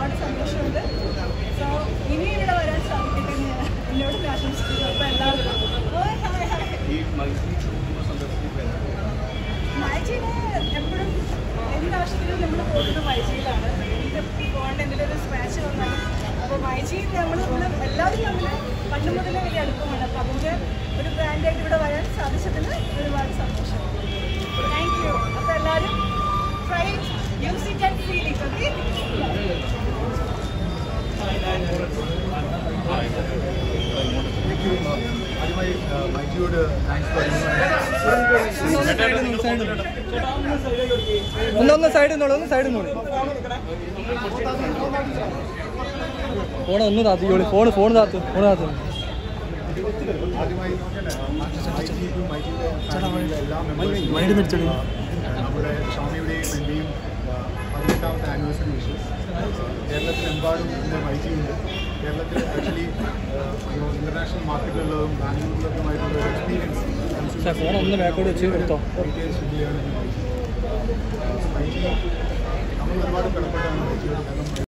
ഒരുപാട് സന്തോഷമുണ്ട് സോ ഇനി ഇവിടെ വരാൻ സാധിക്കട്ടെ എന്ന് ഞാൻ എന്നോട് ആശംസിക്കുന്നു അപ്പോൾ എല്ലാവരും ഓയ് ഹായ് ഹായ് ഈ മത്സരം ഷോറൂം സന്ദർശിക്കുന്നത് മൈജിയിൽ എപ്പോഴും എന്താവശ്യത്തിനും നമ്മൾ പോകുന്നത് മൈജിയിലാണ് എനിക്ക് പോകേണ്ട എന്തെങ്കിലും ഒരു സ്ക്രാച്ച് വന്നാലും അപ്പോൾ മൈജിയിൽ നമ്മൾ നമ്മൾ എല്ലാവരും തമ്മിൽ പണ്ട് മുതലേ വലിയ അടുപ്പമാണ് അപ്പോൾ അതിൻ്റെ ഒരു ബ്രാൻഡായിട്ട് ഇവിടെ വരാൻ സാധിച്ചതിൽ ഒരുപാട് സന്തോഷം താങ്ക് യു അപ്പോൾ എല്ലാവരും try use it and feel it okay ആദ്യമായി മൈജിയോട് താങ്ക്സ് ഒന്ന് ഒന്ന് സൈഡിൽ നിന്നോളൂ ഒന്ന് സൈഡിൽ നിന്നോളൂ ഫോൺ ഒന്ന് താത്തിക്കോളി ഫോൺ ഫോൺ താത്തു ഫോൺ താത്തു ആദ്യമായി മൈജിക്കും മൈജിയുടെ ഫാമിലിയിലെ എല്ലാ മെമ്പേഴ്സും നമ്മുടെ ഷാമിയുടെയും എൻ്റെയും പതിനെട്ടാമത്തെ ആനിവേഴ്സറി വിഷസ് കേരളത്തിലെമ്പാടും ഇന്ന് മൈജി ഉണ്ട് കേരളത്തിൽ ആക്ച്വലി ഇന്റർനാഷണൽ മാർക്കറ്റിലുള്ളതും ബാംഗ്ലൂരിലൊക്കെയുമായിട്ടുള്ള ഒരു എക്സ്പീരിയൻസ് ഫോൺ ഒന്ന് ബാക്കോട് വെച്ച് എടുത്തോ റീറ്റെയിൽ ശുദ്ധിയാണ് മൈജി മൈജി നമ്മൾ ഒരുപാട് കടപ്പെട്ടാണ് മൈജിയോട് കാരണം